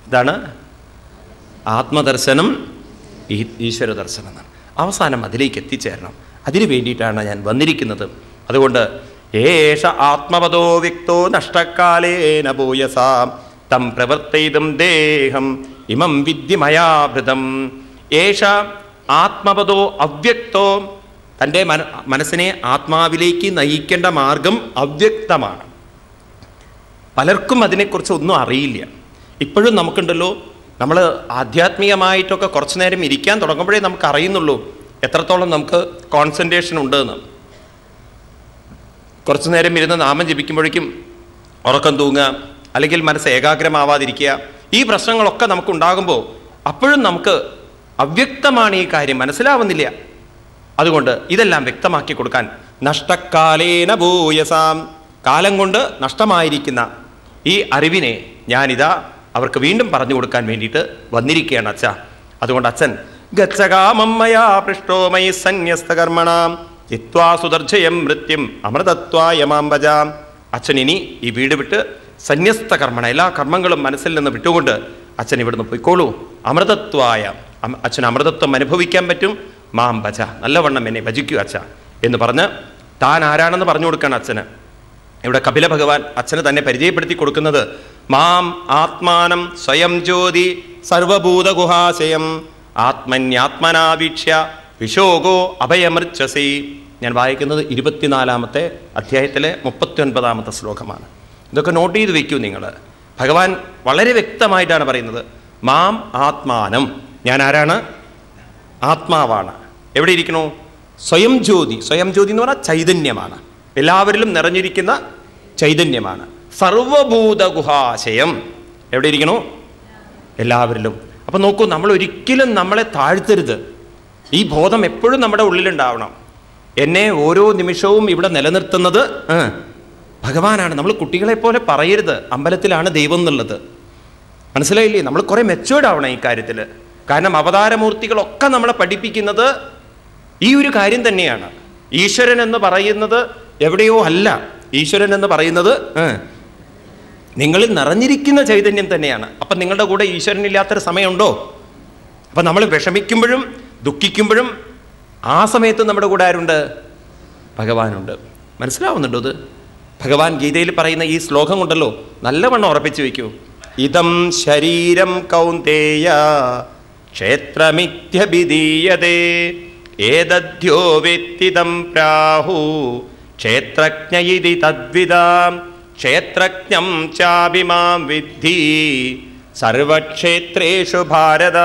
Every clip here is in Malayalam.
ഇതാണ് ആത്മദർശനം ഈ ഈശ്വര ദർശനം എന്നാണ് അവസാനം അതിലേക്ക് എത്തിച്ചേരണം അതിനു വേണ്ടിയിട്ടാണ് ഞാൻ വന്നിരിക്കുന്നത് അതുകൊണ്ട് ഏഷ ആത്മപദോ വ്യക്തോ നഷ്ടക്കാലേന ഭൂയസാം തം പ്രവർത്തയിതും ദേഹം ഇമം വിദ്യമയാഭൃതം ഏഷ ആത്മപദോ അവ്യക്തോ തൻ്റെ മന മനസ്സിനെ ആത്മാവിലേക്ക് നയിക്കേണ്ട മാർഗം അവ്യക്തമാണ് പലർക്കും അതിനെക്കുറിച്ച് ഒന്നും അറിയില്ല ഇപ്പോഴും നമുക്കുണ്ടല്ലോ നമ്മൾ ആധ്യാത്മികമായിട്ടൊക്കെ കുറച്ചു നേരം ഇരിക്കാൻ തുടങ്ങുമ്പോഴേ നമുക്ക് അറിയുന്നുള്ളൂ എത്രത്തോളം നമുക്ക് കോൺസെൻട്രേഷൻ ഉണ്ട് എന്ന് കുറച്ചു നേരം ഇരുന്ന് നാമം ജപിക്കുമ്പോഴേക്കും ഉറക്കം തൂങ്ങുക അല്ലെങ്കിൽ മനസ്സ് ഏകാഗ്രമാവാതിരിക്കുക ഈ പ്രശ്നങ്ങളൊക്കെ നമുക്ക് ഉണ്ടാകുമ്പോൾ അപ്പോഴും നമുക്ക് അവ്യക്തമാണ് ഈ കാര്യം മനസ്സിലാവുന്നില്ല അതുകൊണ്ട് ഇതെല്ലാം വ്യക്തമാക്കി കൊടുക്കാൻ നഷ്ടക്കാലേന ഭൂയസാം കാലം കൊണ്ട് നഷ്ടമായിരിക്കുന്ന ഈ അറിവിനെ ഞാനിതാ അവർക്ക് വീണ്ടും പറഞ്ഞു കൊടുക്കാൻ വേണ്ടിയിട്ട് വന്നിരിക്കുകയാണ് അച്ഛ അതുകൊണ്ട് അച്ഛൻ ഗച്ഛകാമമ്മയാ പൃഷ്ടോ മയി സന്യസ്തകർമ്മണാം ജിത്വാ സുദർജയം മൃത്യും അമൃതത്വായ മാംബജാം അച്ഛൻ ഇനി ഈ വീട് വിട്ട് സന്യസ്ത കർമ്മണ എല്ലാ കർമ്മങ്ങളും മനസ്സിൽ നിന്ന് വിട്ടുകൊണ്ട് അച്ഛൻ ഇവിടുന്ന് പോയിക്കോളൂ അമൃതത്വായ അം- അച്ഛൻ അമൃതത്വം അനുഭവിക്കാൻ പറ്റും മാം ഭജ നല്ലവണ്ണം എന്നെ ഭജിക്കൂ അച്ഛ എന്ന് പറഞ്ഞ് താൻ ആരാണെന്ന് പറഞ്ഞു കൊടുക്കണം അച്ഛന് ഇവിടെ കപില ഭഗവാൻ അച്ഛന് തന്നെ പരിചയപ്പെടുത്തി കൊടുക്കുന്നത് മാം ആത്മാനം സ്വയം ജ്യോതി സർവഭൂതഗുഹാശയം ആത്മന്യാത്മനാവീക്ഷ്യ വിശോകോ അഭയമൃച്ഛസി ഞാൻ വായിക്കുന്നത് ഇരുപത്തിനാലാമത്തെ അധ്യായത്തിലെ മുപ്പത്തി ഒൻപതാമത്തെ ശ്ലോകമാണ് ഇതൊക്കെ നോട്ട് ചെയ്ത് വെക്കൂ നിങ്ങൾ ഭഗവാൻ വളരെ വ്യക്തമായിട്ടാണ് പറയുന്നത് മാം ആത്മാനം ഞാൻ ആരാണ് ആത്മാവാണ് എവിടെ ഇരിക്കണു സ്വയം ജ്യോതി സ്വയം ജ്യോതി എന്ന് പറഞ്ഞാൽ ചൈതന്യമാണ് എല്ലാവരിലും നിറഞ്ഞിരിക്കുന്ന ചൈതന്യമാണ് സർവഭൂത ഗുഹാശയം എവിടെ ഇരിക്കണു എല്ലാവരിലും അപ്പം നോക്കൂ നമ്മൾ ഒരിക്കലും നമ്മളെ താഴ്ത്തരുത് ഈ ബോധം എപ്പോഴും നമ്മുടെ ഉള്ളിലുണ്ടാവണം എന്നെ ഓരോ നിമിഷവും ഇവിടെ നിലനിർത്തുന്നത് ആ, ഭഗവാനാണ് നമ്മൾ കുട്ടികളെ പോലെ പറയരുത് അമ്പലത്തിലാണ് ദൈവം എന്നുള്ളത് മനസ്സിലായില്ലേ നമ്മൾ കുറെ മെച്ചുവേർഡ് ആവണം ഈ കാര്യത്തിൽ കാരണം അവതാരമൂർത്തികളൊക്കെ നമ്മളെ പഠിപ്പിക്കുന്നത് ഈ ഒരു കാര്യം തന്നെയാണ് ഈശ്വരൻ എന്ന് പറയുന്നത് എവിടെയോ അല്ല ഈശ്വരൻ എന്ന് പറയുന്നത് ഏ, നിങ്ങളിൽ നിറഞ്ഞിരിക്കുന്ന ചൈതന്യം തന്നെയാണ് അപ്പം നിങ്ങളുടെ കൂടെ ഈശ്വരനില്ലാത്തൊരു സമയമുണ്ടോ അപ്പം നമ്മൾ വിഷമിക്കുമ്പോഴും ദുഃഖിക്കുമ്പോഴും ആ സമയത്ത് നമ്മുടെ കൂടെ ആരുണ്ട് ഭഗവാനുണ്ട് മനസ്സിലാവുന്നുണ്ടോ ഇത് ഭഗവാൻ ഗീതയിൽ പറയുന്ന ഈ ശ്ലോകം കൊണ്ടല്ലോ നല്ലവണ്ണം ഉറപ്പിച്ചു വയ്ക്കൂ ഇതം ശരീരം കൗന്തേയ ക്ഷേത്രമിത്യഭിധീയതേ ഏതദ്യോ വ്യക്തിതം പ്രാഹു ക്ഷേത്രജ്ഞ ഇതി തദ്വിതാം ക്ഷേത്രജ്ഞം ചാഭിമാം വിദ്ധി സർവക്ഷേത്രേഷു ഭാരത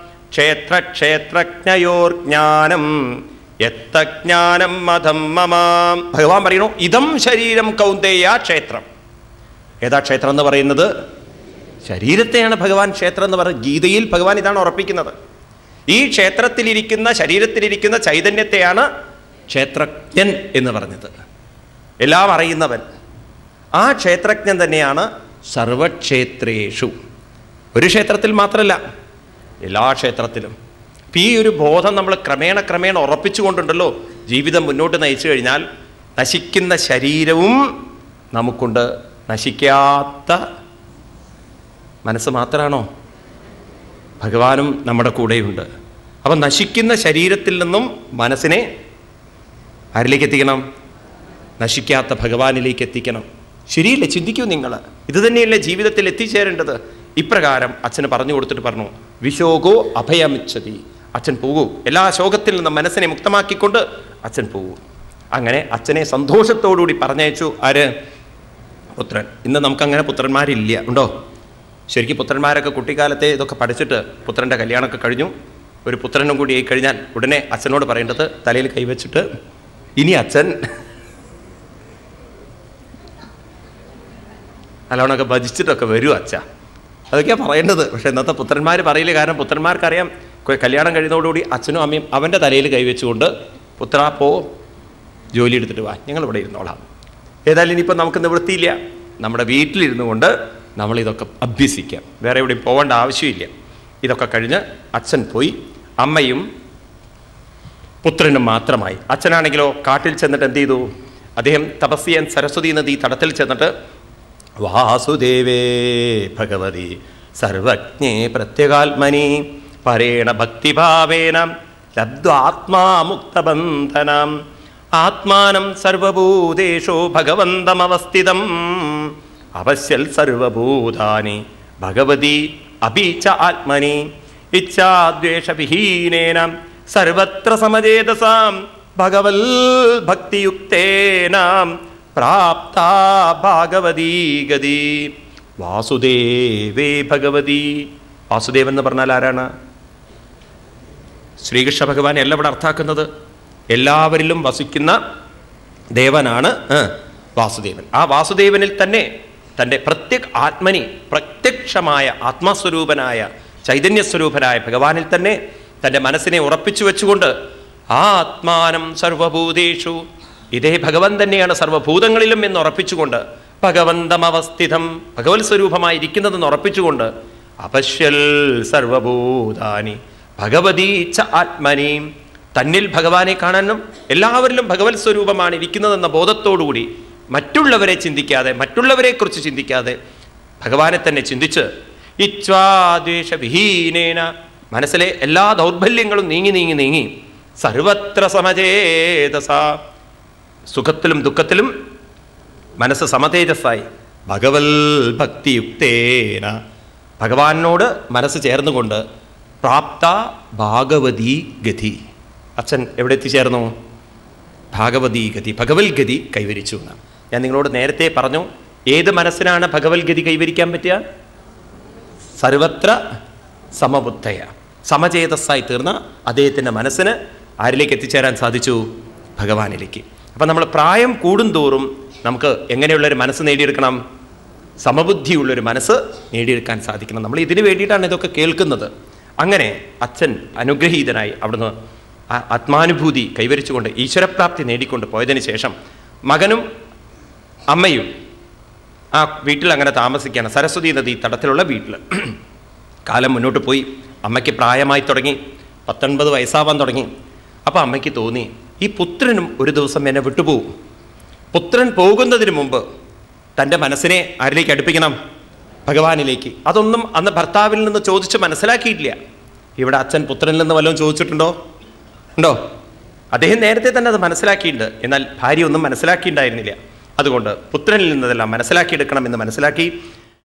ക്ഷേത്രക്ഷേത്രജ്ഞയോർജ്ഞാനം എത്തജ്ഞാനം മതം മമാം ഭഗവാൻ പറയുന്നു ഇതം ശരീരം കൗന്ദേയ ക്ഷേത്രം ഏതാ ക്ഷേത്രം എന്ന് പറയുന്നത് ശരീരത്തെയാണ് ഭഗവാൻ ക്ഷേത്രം എന്ന് പറയുന്നത് ഗീതയിൽ ഭഗവാൻ ഇതാണ് ഉറപ്പിക്കുന്നത് ഈ ക്ഷേത്രത്തിലിരിക്കുന്ന ശരീരത്തിലിരിക്കുന്ന ചൈതന്യത്തെയാണ് ക്ഷേത്രജ്ഞൻ എന്ന് പറഞ്ഞത് എല്ലാം അറിയുന്നവൻ ആ ക്ഷേത്രജ്ഞൻ തന്നെയാണ് സർവക്ഷേത്രേഷു ഒരു ക്ഷേത്രത്തിൽ മാത്രമല്ല എല്ലാ ക്ഷേത്രത്തിലും ഇപ്പം ഈ ഒരു ബോധം നമ്മൾ ക്രമേണ ക്രമേണ ഉറപ്പിച്ചുകൊണ്ടുണ്ടല്ലോ ജീവിതം മുന്നോട്ട് നയിച്ചു കഴിഞ്ഞാൽ നശിക്കുന്ന ശരീരവും നമുക്കുണ്ട് നശിക്കാത്ത മനസ്സ് മാത്രമാണോ ഭഗവാനും നമ്മുടെ കൂടെയുണ്ട് അപ്പം നശിക്കുന്ന ശരീരത്തിൽ നിന്നും മനസ്സിനെ ആരിലേക്ക് എത്തിക്കണം നശിക്കാത്ത ഭഗവാനിലേക്ക് എത്തിക്കണം ശരിയല്ലേ ചിന്തിക്കൂ നിങ്ങൾ ഇത് തന്നെയല്ലേ ജീവിതത്തിൽ എത്തിച്ചേരേണ്ടത് ഇപ്രകാരം അച്ഛന് പറഞ്ഞു കൊടുത്തിട്ട് പറഞ്ഞു വിശോകോ അഭയമിച്ഛതി അച്ഛൻ പോകൂ എല്ലാ ശോകത്തിൽ നിന്നും മനസ്സിനെ മുക്തമാക്കിക്കൊണ്ട് അച്ഛൻ പോകൂ അങ്ങനെ അച്ഛനെ സന്തോഷത്തോടുകൂടി പറഞ്ഞയച്ചു ആര് പുത്രൻ ഇന്ന് നമുക്കങ്ങനെ പുത്രന്മാരില്ല ഉണ്ടോ ശരിക്കും പുത്രന്മാരൊക്കെ കുട്ടിക്കാലത്തെ ഇതൊക്കെ പഠിച്ചിട്ട് പുത്രൻ്റെ കല്യാണമൊക്കെ കഴിഞ്ഞു ഒരു പുത്രനും കൂടി ആയി കഴിഞ്ഞാൽ ഉടനെ അച്ഛനോട് പറയേണ്ടത് തലയിൽ കൈവച്ചിട്ട് ഇനി അച്ഛൻ നല്ലോണമൊക്കെ ഭജിച്ചിട്ടൊക്കെ വരും അച്ഛ അതൊക്കെയാണ് പറയേണ്ടത് പക്ഷെ ഇന്നത്തെ പുത്രന്മാർ പറയില്ല കാരണം പുത്രന്മാർക്കറിയാം കൊ- കല്യാണം കഴിയുന്നതോടുകൂടി അച്ഛനും അമ്മയും അവൻ്റെ തലയിൽ കൈവച്ചുകൊണ്ട് പുത്രാ പോ ജോലി എടുത്തിട്ട് വാ ഞങ്ങൾ ഇവിടെ ഇരുന്നോളാം ഏതായാലും ഇനിയിപ്പോൾ നമുക്ക് നിവൃത്തിയില്ല നമ്മുടെ വീട്ടിലിരുന്നു കൊണ്ട് നമ്മളിതൊക്കെ അഭ്യസിക്കാം വേറെ എവിടെയും പോകേണ്ട ആവശ്യമില്ല ഇതൊക്കെ കഴിഞ്ഞ് അച്ഛൻ പോയി അമ്മയും പുത്രനും മാത്രമായി അച്ഛനാണെങ്കിലോ കാട്ടിൽ ചെന്നിട്ട് എന്ത് ചെയ്തു അദ്ദേഹം തപസ്യൻ സരസ്വതി നദി തടത്തിൽ ചെന്നിട്ട് വാസുദേവേ ഭഗവതി സർവജ്ഞേ പ്രത്യഗാത്മനി പരേണ ഭക്തിഭാവേന ലബ്ധ്വാത്മാ മുക്തബന്ധനം ആത്മാനം സർവഭൂതേഷു ഭഗവന്തമവസ്ഥിതം അവശ്യൽ സർവഭൂതാനി ഭഗവതി അപി ച ആത്മനി ഇച്ഛാദ്വേഷവിഹീനേന സർവത്ര സമചേതസാം ഭഗവൽ ഭക്തിയുക്തേന പ്രാപ്ത ഭാഗവതീ ഗതി വാസുദേവേ ഭഗവതി വാസുദേവൻ എന്ന് പറഞ്ഞാൽ ആരാണ് ശ്രീകൃഷ്ണ ഭഗവാൻ എല്ലാം ഇവിടെ അർത്ഥാക്കുന്നത് എല്ലാവരിലും വസിക്കുന്ന ദേവനാണ് ആ, വാസുദേവൻ ആ വാസുദേവനിൽ തന്നെ തൻ്റെ പ്രത്യക് ആത്മനി പ്രത്യക്ഷമായ ആത്മസ്വരൂപനായ ചൈതന്യസ്വരൂപനായ ഭഗവാനിൽ തന്നെ തൻ്റെ മനസ്സിനെ ഉറപ്പിച്ചു വെച്ചുകൊണ്ട് ആ ആത്മാനം സർവഭൂതേഷു ഇതേ ഭഗവൻ തന്നെയാണ് സർവഭൂതങ്ങളിലും എന്ന് ഉറപ്പിച്ചുകൊണ്ട് ഭഗവന്തമവസ്ഥിതം ഭഗവത് സ്വരൂപമായിരിക്കുന്നതെന്ന് ഉറപ്പിച്ചുകൊണ്ട് അപശ്യൽ സർവഭൂതാനി ഭഗവതീ ച ആത്മനീം തന്നിൽ ഭഗവാനെ കാണാനും എല്ലാവരിലും ഭഗവത് സ്വരൂപമാണ് ഇരിക്കുന്നതെന്ന ബോധത്തോടുകൂടി മറ്റുള്ളവരെ ചിന്തിക്കാതെ മറ്റുള്ളവരെക്കുറിച്ച് ചിന്തിക്കാതെ ഭഗവാനെ തന്നെ ചിന്തിച്ച് ഇച്ഛാദ്വേഷവിഹീനേന മനസ്സിലെ എല്ലാ ദൗർബല്യങ്ങളും നീങ്ങി നീങ്ങി നീങ്ങി സർവത്ര സമചേതസ സുഖത്തിലും ദുഃഖത്തിലും മനസ്സ് സമതേജസ്സായി ഭഗവൽ ഭക്തിയുക്തേന ഭഗവാനോട് മനസ്സ് ചേർന്നുകൊണ്ട് പ്രാപ്ത ഭാഗവതീ ഗതി അച്ഛൻ എവിടെ എത്തിച്ചേർന്നു ഭാഗവതീ ഗതി ഭഗവത് ഗതി കൈവരിച്ചു എന്നാണ് ഞാൻ നിങ്ങളോട് നേരത്തെ പറഞ്ഞു ഏത് മനസ്സിനാണ് ഭഗവത് ഗതി കൈവരിക്കാൻ പറ്റുക സർവത്ര സമബുദ്ധയ സമചേതസ്സായി തീർന്ന അദ്ദേഹത്തിൻ്റെ മനസ്സിന് ആരിലേക്ക് എത്തിച്ചേരാൻ സാധിച്ചു ഭഗവാനിലേക്ക് അപ്പം നമ്മൾ പ്രായം കൂടുന്തോറും നമുക്ക് എങ്ങനെയുള്ളൊരു മനസ്സ് നേടിയെടുക്കണം സമബുദ്ധിയുള്ളൊരു മനസ്സ് നേടിയെടുക്കാൻ സാധിക്കണം നമ്മൾ ഇതിനു വേണ്ടിയിട്ടാണ് ഇതൊക്കെ കേൾക്കുന്നത് അങ്ങനെ അച്ഛൻ അനുഗ്രഹീതനായി അവിടുന്ന് ആ ആത്മാനുഭൂതി കൈവരിച്ചുകൊണ്ട് ഈശ്വരപ്രാപ്തി നേടിക്കൊണ്ട് പോയതിന് ശേഷം മകനും അമ്മയും ആ വീട്ടിൽ അങ്ങനെ താമസിക്കുകയാണ് സരസ്വതി നദി തടത്തിലുള്ള വീട്ടിൽ കാലം മുന്നോട്ട് പോയി അമ്മയ്ക്ക് പ്രായമായി തുടങ്ങി പത്തൊൻപത് വയസ്സാവാൻ തുടങ്ങി അപ്പോൾ അമ്മയ്ക്ക് തോന്നി ഈ പുത്രനും ഒരു ദിവസം എന്നെ വിട്ടുപോകും പുത്രൻ പോകുന്നതിന് മുമ്പ് തൻ്റെ മനസ്സിനെ ആരിലേക്ക് അടുപ്പിക്കണം ഭഗവാനിലേക്ക് അതൊന്നും അന്ന് ഭർത്താവിൽ നിന്ന് ചോദിച്ച് മനസ്സിലാക്കിയിട്ടില്ല ഇവിടെ അച്ഛൻ പുത്രനിൽ നിന്ന് വല്ലതും ചോദിച്ചിട്ടുണ്ടോ ഉണ്ടോ അദ്ദേഹം നേരത്തെ തന്നെ അത് മനസ്സിലാക്കിയിട്ടുണ്ട് എന്നാൽ ഭാര്യ ഒന്നും മനസ്സിലാക്കിയിട്ടുണ്ടായിരുന്നില്ല അതുകൊണ്ട് പുത്രനിൽ നിന്നതെല്ലാം മനസ്സിലാക്കിയെടുക്കണം എന്ന് മനസ്സിലാക്കി